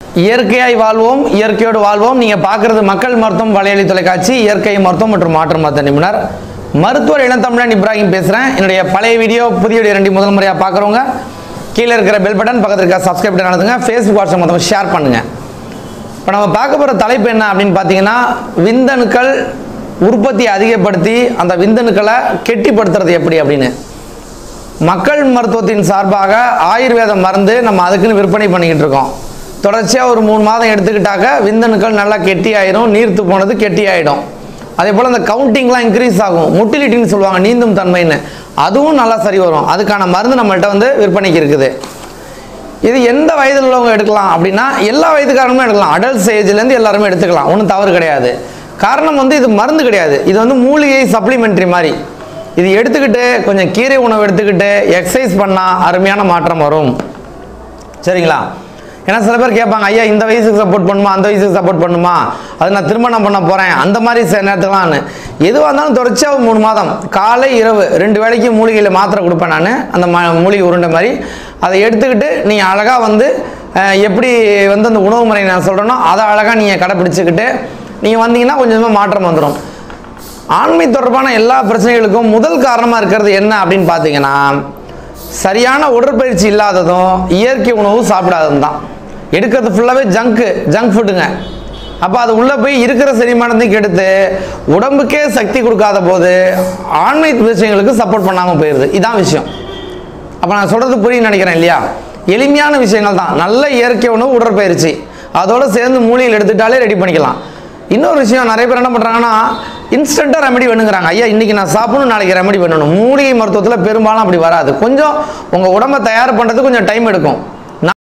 இயற்கையாய் வாழ்வோம் இயற்கையோடு வாழ்வோம் நீங்கள் பார்க்குறது மக்கள் மருத்துவம் வலையொலி தொலைக்காட்சி இயற்கை மருத்துவம் மற்றும் மாற்று மருத்துவ நிபுணர் மருத்துவர் இளந்தமிழன் இப்ராஹிம் பேசுகிறேன் என்னுடைய பழைய வீடியோ புதிய வீடியோ ரெண்டு முதல் முறையாக பார்க்குறவங்க கீழே இருக்கிற பெல் பட்டன் பக்கத்தில் இருக்க சப்ஸ்கிரைப் பட்டன் அழுத்துங்க ஃபேஸ்புக் வாட்ஸ்அப் மொத்தம் ஷேர் பண்ணுங்கள் இப்போ நம்ம பார்க்க போகிற தலைப்பு என்ன அப்படின்னு பார்த்தீங்கன்னா விந்தணுக்கள் உற்பத்தி அதிகப்படுத்தி அந்த விந்தணுக்களை கெட்டிப்படுத்துறது எப்படி அப்படின்னு மக்கள் மருத்துவத்தின் சார்பாக ஆயுர்வேத மருந்து நம்ம அதுக்குன்னு விற்பனை பண்ணிக்கிட்டு இருக்கோம் தொடர்ச்சியாக ஒரு மூணு மாதம் எடுத்துக்கிட்டாக்க விந்தணுக்கள் நல்லா கெட்டி ஆயிரும் நீர்த்து போனது கெட்டி ஆயிடும் அதே போல் அந்த கவுண்டிங்லாம் இன்க்ரீஸ் ஆகும் முட்டிலிட்டின்னு சொல்லுவாங்க நீந்தும் தன்மைன்னு அதுவும் நல்லா சரி வரும் அதுக்கான மருந்து நம்மள்கிட்ட வந்து விற்பனைக்கு இருக்குது இது எந்த வயதில் உள்ளவங்க எடுக்கலாம் அப்படின்னா எல்லா வயதுக்காரங்களுமே எடுக்கலாம் அடல்ட் ஏஜ்லேருந்து எல்லாருமே எடுத்துக்கலாம் ஒன்றும் தவறு கிடையாது காரணம் வந்து இது மருந்து கிடையாது இது வந்து மூலிகை சப்ளிமெண்ட்ரி மாதிரி இது எடுத்துக்கிட்டு கொஞ்சம் கீரை உணவு எடுத்துக்கிட்டு எக்ஸசைஸ் பண்ணால் அருமையான மாற்றம் வரும் சரிங்களா ஏன்னா சில பேர் கேட்பாங்க ஐயா இந்த வயசுக்கு சப்போர்ட் பண்ணுமா அந்த வயசுக்கு சப்போர்ட் பண்ணுமா அது நான் திருமணம் பண்ண போகிறேன் அந்த மாதிரி சில நேரத்துலாம்னு எதுவாக இருந்தாலும் தொடர்ச்சியாக ஒரு மூணு மாதம் காலை இரவு ரெண்டு வேளைக்கு மூலிகையில் மாத்திரை கொடுப்பேன் நான் அந்த ம மூலிகை உருண்டை மாதிரி அதை எடுத்துக்கிட்டு நீங்கள் அழகாக வந்து அஹ், எப்படி வந்து அந்த உணவு முறை நான் சொல்கிறேனோ அதை அழகாக நீங்கள் கடைப்பிடிச்சிக்கிட்டு நீங்கள் வந்தீங்கன்னா கொஞ்சம் கொஞ்சமாக மாற்றம் வந்துடும் ஆண்மை தொடர்பான எல்லா பிரச்சனைகளுக்கும் முதல் காரணமாக இருக்கிறது என்ன அப்படின்னு பார்த்தீங்கன்னா சரியான உடற்பயிற்சி இல்லாததும் இயற்கை உணவு சாப்பிடாததும் தான் எடுக்கிறது ஃபுல்லாகவே ஜங்க்கு ஜங்க் ஃபுட்டுங்க அப்போ அது உள்ளே போய் இருக்கிற செரிமானத்தையும் கெடுத்து உடம்புக்கே சக்தி கொடுக்காத போது ஆண்மை விஷயங்களுக்கு சப்போர்ட் பண்ணாமல் போயிடுது இதான் விஷயம் அப்போ நான் சொல்கிறது புரியும் நினைக்கிறேன் இல்லையா எளிமையான விஷயங்கள் தான் நல்ல இயற்கை உணவு உடற்பயிற்சி அதோட சேர்ந்து மூலிகையில் எடுத்துட்டாலே ரெடி பண்ணிக்கலாம் இன்னொரு விஷயம் நிறைய பேர் என்ன பண்ணுறாங்கன்னா இன்ஸ்டண்ட்டாக ரெமெடி வேணுங்கிறாங்க ஐயா இன்றைக்கி நான் சாப்பிடணும் நாளைக்கு ரெமெடி பண்ணணும் மூலிகை மருத்துவத்தில் பெரும்பாலும் அப்படி வராது கொஞ்சம் உங்கள் உடம்பை தயார் பண்ணுறதுக்கு கொஞ்சம் டைம் எடுக்கும்